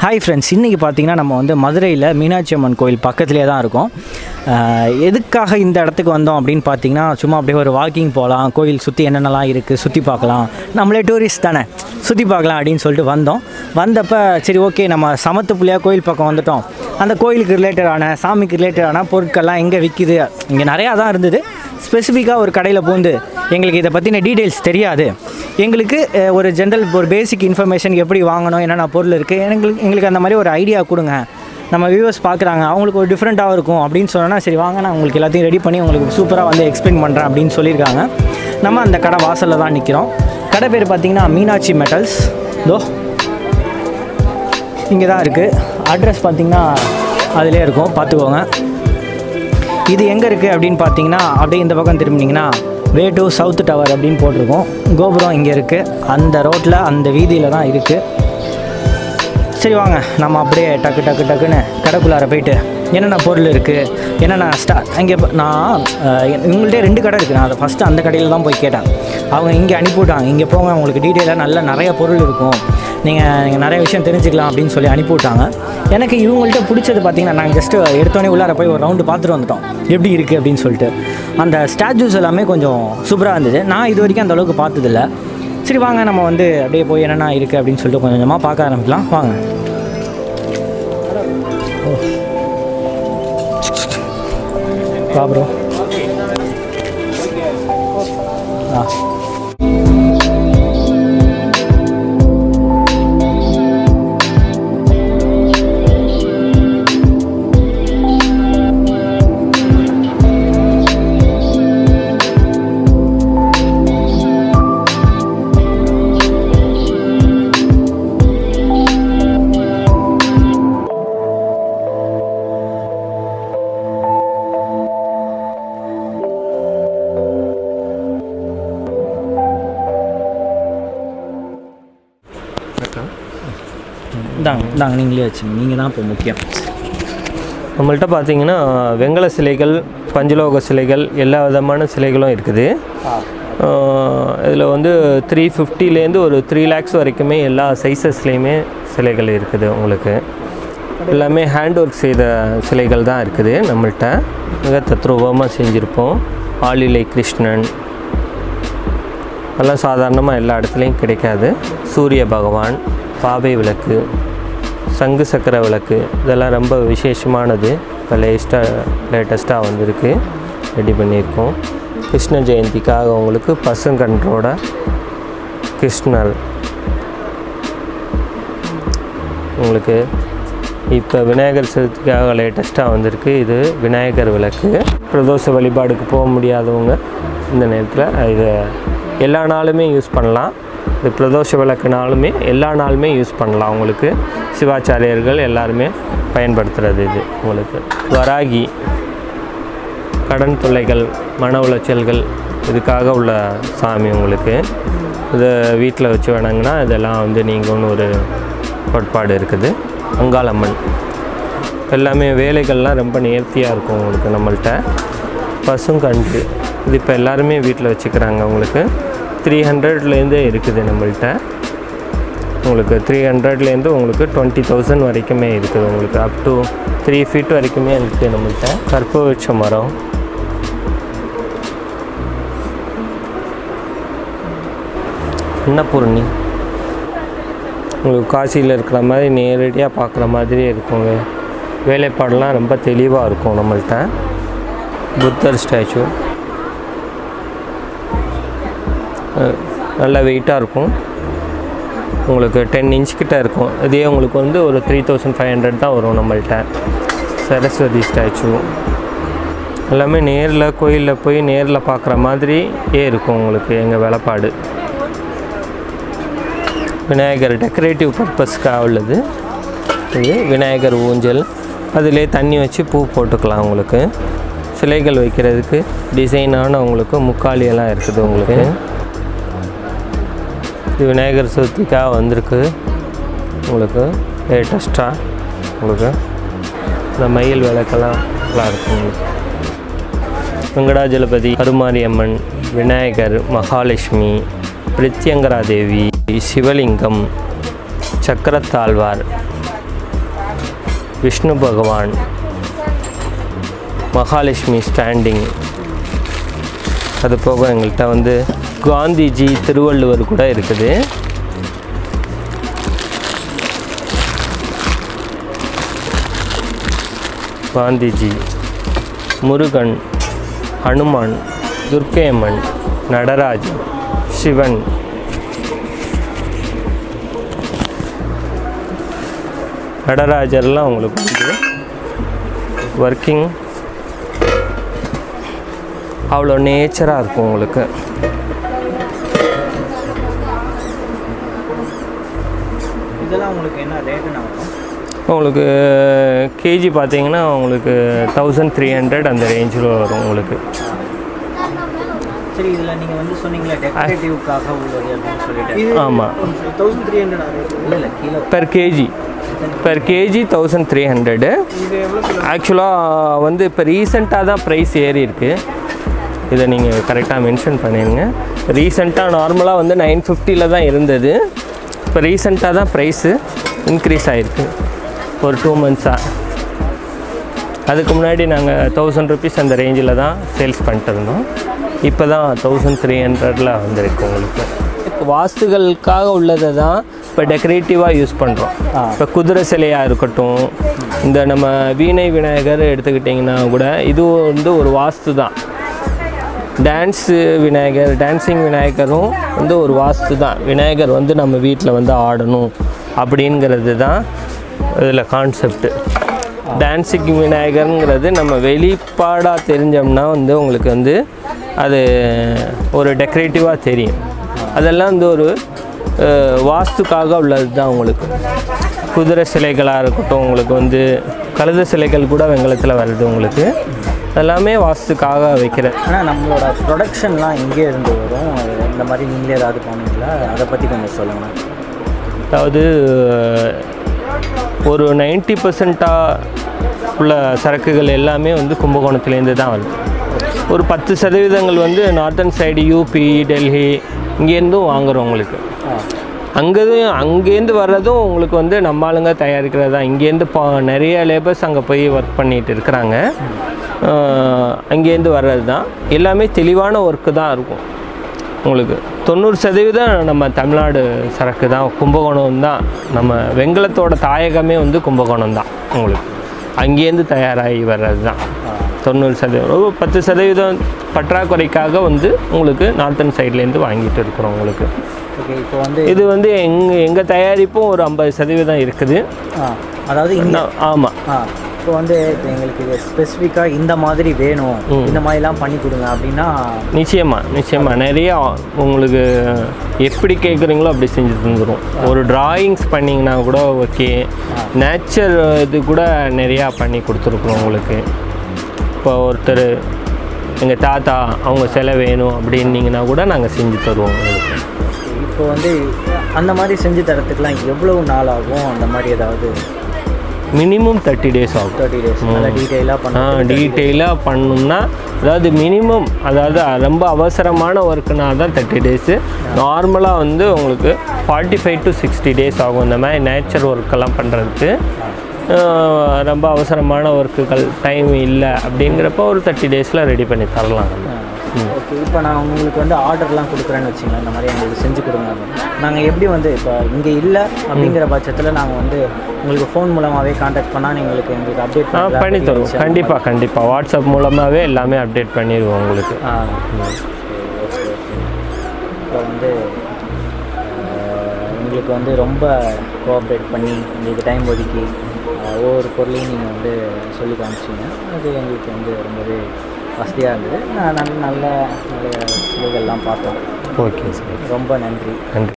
Hi friends இன்றைக்கி பார்த்தீங்கன்னா நம்ம வந்து மதுரையில் மீனாட்சி அம்மன் கோயில் பக்கத்துலேயே தான் இருக்கோம் அஹ், எதுக்காக இந்த இடத்துக்கு வந்தோம் அப்படின்னு பார்த்தீங்கன்னா சும்மா அப்படியே ஒரு வாக்கிங் போகலாம் கோயில் சுற்றி என்னென்னலாம் இருக்குது சுற்றி பார்க்கலாம் நம்மளே டூரிஸ்ட் தானே சுற்றி பார்க்கலாம் அப்படின்னு சொல்லிட்டு வந்தோம் வந்தப்போ சரி ஓகே நம்ம சமத்து புள்ளியாக கோயில் பக்கம் வந்துட்டோம் அந்த கோயிலுக்கு ரிலேட்டடான சாமிக்கு ரிலேட்டடான பொருட்கள்லாம் எங்கே விற்கிது இங்கே நிறையா தான் இருந்தது ஸ்பெசிஃபிக்காக ஒரு கடையில் பூந்து எங்களுக்கு இதை பற்றின டீட்டெயில்ஸ் தெரியாது எங்களுக்கு அஹ், ஒரு ஜென்ரல் ஒரு பேசிக் இன்ஃபர்மேஷன் எப்படி வாங்கணும் என்னென்ன பொருள் இருக்குது எங்களுக்கு எங்களுக்கு அந்த மாதிரி ஒரு ஐடியா கொடுங்க நம்ம வியூவர்ஸ் பார்க்குறாங்க அவங்களுக்கு ஒரு டிஃப்ரெண்ட்டாக இருக்கும் அப்படின்னு சொன்னோன்னா சரி வாங்க நான் உங்களுக்கு எல்லாத்தையும் ரெடி பண்ணி உங்களுக்கு சூப்பராக வந்து எக்ஸ்பிளைன் பண்ணுறேன் அப்படின்னு சொல்லியிருக்காங்க நம்ம அந்த கடை வாசலில் தான் நிற்கிறோம் கடை பேர் பார்த்தீங்கன்னா மீனாட்சி மெட்டல்ஸ் தோ இங்கே தான் இருக்குது அட்ரஸ் பார்த்தீங்கன்னா அதிலே இருக்கும் பார்த்துக்கோங்க இது எங்கே இருக்குது அப்படின்னு பார்த்தீங்கன்னா அப்படியே இந்த பக்கம் திரும்பினீங்கன்னா வே டு சவுத் டவர் அப்படின்னு போட்டிருக்கோம் கோபுரம் இங்கே இருக்குது அந்த ரோட்டில் அந்த வீதியில் தான் இருக்குது சரி வாங்க நம்ம அப்படியே டக்கு டக்கு டக்குன்னு கடைக்குள்ளார போயிட்டு என்னென்ன பொருள் இருக்குது என்னென்ன ஸ்டா இங்கே நான் அஹ், இவங்கள்ட்ட ரெண்டு கடை இருக்குது நான் அதை ஃபஸ்ட்டு அந்த கடையில் தான் போய் கேட்டேன் அவங்க இங்கே அனுப்பிவிட்டாங்க இங்கே போங்க உங்களுக்கு டீட்டெயிலாக நல்ல நிறைய பொருள் இருக்கும் நீங்கள் நீங்கள் நிறைய விஷயம் தெரிஞ்சுக்கலாம் அப்படின்னு சொல்லி அனுப்பிவிட்டாங்க எனக்கு இவங்கள்ட்ட பிடிச்சது பார்த்தீங்கன்னா நாங்கள் ஜஸ்ட்டு எடுத்தோடனே உள்ளார போய் ஒரு ரவுண்டு பார்த்துட்டு வந்துட்டோம் எப்படி இருக்குது அப்படின்னு சொல்லிட்டு அந்த ஸ்டாச்சூஸ் எல்லாமே கொஞ்சம் சூப்பராக இருந்தது நான் இது வரைக்கும் அந்த அளவுக்கு பார்த்ததில்ல சரி வாங்க நம்ம வந்து அப்படியே போய் என்னென்ன இருக்குது அப்படின்னு சொல்லிட்டு கொஞ்சம் கொஞ்சமாக பார்க்க ஆரம்பிக்கலாம் வாங்க வா ப்ரோ ஆ இந்தாங்க இந்தாங்க நீங்களே வச்சுங்க நீங்கள் தான் இப்போ முக்கியம் நம்மள்ட்ட பார்த்தீங்கன்னா வெங்கல சிலைகள் பஞ்சலோக சிலைகள் எல்லா விதமான சிலைகளும் இருக்குது இதில் வந்து த்ரீ ஃபிஃப்டிலேருந்து ஒரு த்ரீ லேக்ஸ் வரைக்குமே எல்லா சைஸஸ்லேயுமே சிலைகள் இருக்குது உங்களுக்கு எல்லாமே ஹேண்ட் ஒர்க் செய்த சிலைகள் தான் இருக்குது நம்மள்ட்ட மிக தத்ரூபமாக செஞ்சுருப்போம் ஆளிலை கிருஷ்ணன் அதெல்லாம் சாதாரணமாக எல்லா இடத்துலையும் கிடைக்காது சூரிய பகவான் பாவை விளக்கு சங்கு சக்கர விளக்கு இதெல்லாம் ரொம்ப விசேஷமானது இப்போ லேஸ்ட்டாக லேட்டஸ்ட்டாக வந்திருக்கு ரெடி பண்ணியிருக்கோம் கிருஷ்ண ஜெயந்திக்காக உங்களுக்கு பசுங்கன்றோட கிருஷ்ணர் உங்களுக்கு இப்போ விநாயகர் சதுர்த்திக்காக லேட்டஸ்ட்டாக வந்திருக்கு இது விநாயகர் விளக்கு பிரதோஷ வழிபாடுக்கு போக முடியாதவங்க இந்த நேரத்தில் இதை எல்லா நாளுமே யூஸ் பண்ணலாம் இந்த பிரதோஷ விளக்குனாலுமே எல்லா நாளுமே யூஸ் பண்ணலாம் உங்களுக்கு சிவாச்சாரியர்கள் எல்லாருமே பயன்படுத்துகிறது இது உங்களுக்கு வராகி கடன் தொல்லைகள் மன உளைச்சல்கள் இதுக்காக உள்ள சாமி உங்களுக்கு இதை வீட்டில் வச்சு வணங்கினா இதெல்லாம் வந்து நீங்கள்னு ஒரு கோட்பாடு இருக்குது அங்காளம்மன் எல்லாமே வேலைகள்லாம் ரொம்ப நேர்த்தியாக இருக்கும் உங்களுக்கு நம்மள்ட்ட பசுங்கன்று இது இப்போ எல்லாருமே வீட்டில் வச்சுக்கிறாங்க உங்களுக்கு த்ரீ ஹண்ட்ரட்லேருந்தே இருக்குது நம்மள்ட்ட உங்களுக்கு த்ரீ ஹண்ட்ரட்லேருந்து உங்களுக்கு டுவெண்ட்டி தௌசண்ட் வரைக்குமே இருக்குது உங்களுக்கு அப் டு த்ரீ ஃபீட் வரைக்குமே இருக்குது நம்மள்ட்ட கற்பவட்ச மரம் அன்னபூர்ணி உங்களுக்கு காசியில் இருக்கிற மாதிரி நேரடியாக பார்க்குற மாதிரியே இருக்குங்க வேலைப்பாடெல்லாம் ரொம்ப தெளிவாக இருக்கும் நம்மள்ட்ட புத்தர் ஸ்டாச்சு நல்ல வெயிட்டாக இருக்கும் உங்களுக்கு டென் இன்ச் கிட்ட இருக்கும் இதே உங்களுக்கு வந்து ஒரு த்ரீ தௌசண்ட் ஃபைவ் ஹண்ட்ரட் தான் வரும் நம்மள்ட்ட சரஸ்வதி ஸ்டாச்சு எல்லாமே நேரில் கோயிலில் போய் நேரில் பார்க்குற மாதிரியே இருக்கும் உங்களுக்கு எங்கள் வேலைப்பாடு விநாயகர் டெக்கரேட்டிவ் பர்பஸ்க்காக உள்ளது இது விநாயகர் ஊஞ்சல் அதிலே தண்ணி வச்சு பூ போட்டுக்கலாம் உங்களுக்கு சிலைகள் வைக்கிறதுக்கு டிசைனான உங்களுக்கு முக்காலி எல்லாம் இருக்குது உங்களுக்கு இது விநாயகர் சதுர்த்திக்காக வந்திருக்கு உங்களுக்கு லேட்டஸ்ட்டாக உங்களுக்கு இந்த மயில் விளக்கெல்லாம் நல்லா இருக்கும் உங்களுக்கு வெங்கடாஜலபதி கருமாரியம்மன் விநாயகர் மகாலட்சுமி பிரித்யங்கரா தேவி சிவலிங்கம் சக்கரத்தாழ்வார் விஷ்ணு பகவான் மகாலட்சுமி ஸ்டாண்டிங் அது போக எங்கள்கிட்ட வந்து காந்திஜி திருவள்ளுவர் கூட இருக்குது காந்திஜி முருகன் ஹனுமான் துர்க்கையம்மன் நடராஜன் சிவன் நடராஜர்லாம் உங்களுக்கு வந்து ஒர்க்கிங் அவ்வளோ நேச்சராக இருக்கும் உங்களுக்கு இதெல்லாம் உங்களுக்கு என்ன ரேட்டுன்னு வரும் உங்களுக்கு கேஜி பார்த்தீங்கன்னா உங்களுக்கு தௌசண்ட் த்ரீ ஹண்ட்ரட் அந்த ரேஞ்சில் வரும் உங்களுக்கு சரி இதில் நீங்கள் வந்து சொன்னீங்களே டெக்கரேட்டிவ்க்காக உள்ளது அப்படின்னு சொல்லிட்டு ஆமாம் தௌசண்ட் த்ரீ ஹண்ட்ரட் இல்லை இல்லை கீழே per KG per KG thousand three hundred ஆக்சுவலாக வந்து இப்போ ரீசெண்டாக தான் ப்ரைஸ் ஏறி இருக்கு இதை நீங்கள் கரெக்டாக மென்ஷன் பண்ணிடுங்க ரீசெண்டாக நார்மலாக வந்து நைன் ஃபிஃப்டியில் தான் இருந்தது இப்போ ரீசெண்டாக தான் ப்ரைஸு இன்க்ரீஸ் ஆகிருக்கு ஒரு டூ மந்த்ஸாக அதுக்கு முன்னாடி நாங்கள் தௌசண்ட் ருபீஸ் அந்த ரேஞ்சில் தான் சேல்ஸ் பண்ணிட்டு இருந்தோம் இப்போ தான் தௌசண்ட் த்ரீ ஹண்ட்ரடில் வந்திருக்கு உங்களுக்கு இப்போ வாஸ்துகளுக்காக உள்ளதை தான் இப்போ டெக்கரேட்டிவாக யூஸ் பண்ணுறோம் ஆ. இப்போ குதிரை சிலையாக இருக்கட்டும் இந்த நம்ம வீணை விநாயகர் எடுத்துக்கிட்டிங்கன்னா கூட இது வந்து ஒரு வாஸ்து தான் டான்ஸு விநாயகர் டான்ஸிங் விநாயகரும் வந்து ஒரு வாஸ்து தான் விநாயகர் வந்து நம்ம வீட்டில் வந்து ஆடணும் அப்படிங்கிறது தான் இதில் கான்செப்ட்டு டான்ஸிங் விநாயகருங்கிறது நம்ம வெளிப்பாடாக தெரிஞ்சோம்னா வந்து உங்களுக்கு வந்து அது ஒரு டெக்கரேட்டிவாக தெரியும் அதெல்லாம் வந்து ஒரு அஹ், வாஸ்துக்காக உள்ளது தான் உங்களுக்கு குதிரை சிலைகளாக இருக்கட்டும் உங்களுக்கு வந்து கழுத சிலைகள் கூட வெங்கலத்தில் வருது உங்களுக்கு எல்லாமே வாஸ்துக்காக வைக்கிற ஆனால் நம்மளோட ப்ரொடக்ஷன்லாம் எங்கே இருந்து வரும் இந்த மாதிரி நீங்களே ஏதாவது பண்ணுவீங்களா அதை பற்றி கொஞ்சம் சொல்லுங்கள் அதாவது ஒரு நைன்ட்டி பர்சண்ட்டாக உள்ள சரக்குகள் எல்லாமே வந்து கும்பகோணத்துலேருந்து தான் வருது ஒரு பத்து சதவீதங்கள் வந்து நார்த்தன் சைடு யூபி டெல்லி இங்கேருந்தும் வாங்குறோம் உங்களுக்கு அங்கேயும் அங்கேருந்து வர்றதும் உங்களுக்கு வந்து நம்ம ஆளுங்க தயாரிக்கிறது தான் இங்கேருந்து பா நிறைய லேபர்ஸ் அங்கே போய் ஒர்க் பண்ணிட்டு இருக்கிறாங்க அஹ் அங்கேருந்து வர்றது தான் எல்லாமே தெளிவான ஒர்க்கு தான் இருக்கும் உங்களுக்கு தொண்ணூறு சதவீதம் நம்ம தமிழ்நாடு சரக்கு தான் கும்பகோணம் தான் நம்ம வெங்கலத்தோட தாயகமே வந்து கும்பகோணம் தான் உங்களுக்கு அங்கேருந்து தயாராகி வர்றது தான் தொண்ணூறு சதவீதம் ஒரு பத்து சதவீதம் பற்றாக்குறைக்காக வந்து உங்களுக்கு நார்த்தன் சைட்லேருந்து வாங்கிட்டு இருக்கிறோம் உங்களுக்கு ஓகே இப்போ வந்து இது வந்து எங்கள் எங்கள் தயாரிப்பும் ஒரு ஐம்பது சதவீதம் இருக்குது ஆ அதாவது இந்த ஆமாம் ஆ இப்போ வந்து இப்போ எங்களுக்கு இது ஸ்பெசிஃபிக்காக இந்த மாதிரி வேணும் இந்த மாதிரிலாம் பண்ணி கொடுங்க அப்படின்னா நிச்சயமாக நிச்சயமாக நிறையா உங்களுக்கு எப்படி கேட்குறீங்களோ அப்படி செஞ்சு தந்துடும் ஒரு டிராயிங்ஸ் பண்ணிங்கன்னா கூட ஓகே நேச்சர் இது கூட நிறையா பண்ணி கொடுத்துருக்குறோம் உங்களுக்கு இப்போ ஒருத்தர் எங்கள் தாத்தா அவங்க சிலை வேணும் அப்படின்னீங்கன்னா கூட நாங்கள் செஞ்சு தருவோம் உங்களுக்கு இப்போ வந்து அந்த மாதிரி செஞ்சு தரத்துக்குலாம் எவ்வளவு நாள் ஆகும் அந்த மாதிரி ஏதாவது மினிமம் தேர்ட்டி டேஸ் ஆகும் தேர்ட்டி டேஸ் நல்லா டீட்டெயிலாக ஆ பண்ண டீட்டெயிலாக பண்ணோம்னா அதாவது மினிமம் அதாவது ரொம்ப அவசரமான ஒர்க்குனா தான் தேர்ட்டி டேஸு நார்மலாக வந்து உங்களுக்கு forty five to sixty days ஆகும் இந்த மாதிரி நேச்சர் ஒர்க்கெல்லாம் பண்ணுறதுக்கு ரொம்ப அவசரமான ஒர்க்குகள் டைம் இல்லை அப்படிங்கிறப்ப ஒரு தேர்ட்டி டேஸில் ரெடி பண்ணி தரலாம் நம்ம ஓகே இப்போ நான் உங்களுக்கு வந்து ஆர்டர்லாம் கொடுக்குறேன்னு வச்சுங்களேன் இந்த மாதிரி எங்களுக்கு செஞ்சு கொடுங்க நாங்கள் எப்படி வந்து இப்போ இங்கே இல்லை அப்படிங்கிற பட்சத்தில் நாங்கள் வந்து உங்களுக்கு ஃபோன் மூலமாகவே காண்டாக்ட் பண்ணால் எங்களுக்கு எங்களுக்கு அப்டேட் ஆ பண்ணி தருவோம் கண்டிப்பாக கண்டிப்பாக வாட்ஸ்அப் மூலமாகவே எல்லாமே அப்டேட் பண்ணிடுவோம் உங்களுக்கு ஆ ஓகே ஓகே இப்போ வந்து அஹ், எங்களுக்கு வந்து ரொம்ப கோஆப்ரேட் பண்ணி எங்களுக்கு டைம் ஒதுக்கி அஹ், ஒவ்வொரு பொருளையும் நீங்கள் வந்து சொல்லி காமிச்சிங்க அது எங்களுக்கு வந்து ரொம்பவே வசதியாக இருந்தது நான் நல்ல நல்ல நிறைய சிலைகள்லாம் பார்த்தோம் ஓகே சார் ரொம்ப நன்றி நன்றி